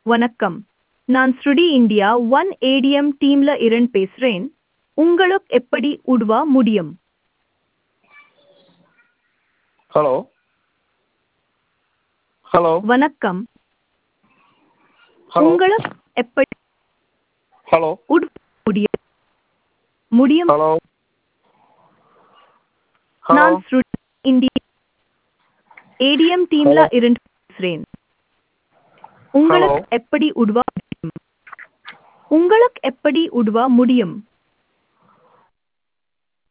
வணக்கம் நான் ஸ்ருடி இந்தியா ஒன் ஏடிஎம் டீம்ல இருந்து பேசுறேன் உங்களுக்கு எப்படி உதவ முடியும் ஹலோ ஹலோ வணக்கம் ஹலோ உங்களுக்கு எப்படி ஹலோ உதவ முடியும் முடியும் ஹலோ ஹலோ நான் ஸ்ருடி இந்தியா ஏடிஎம் டீம்ல Hello. இருந்து பேசுறேன் உங்களுக்கு Hello. எப்படி உதவ முடியும் உங்களுக்கு எப்படி உதவ முடியும்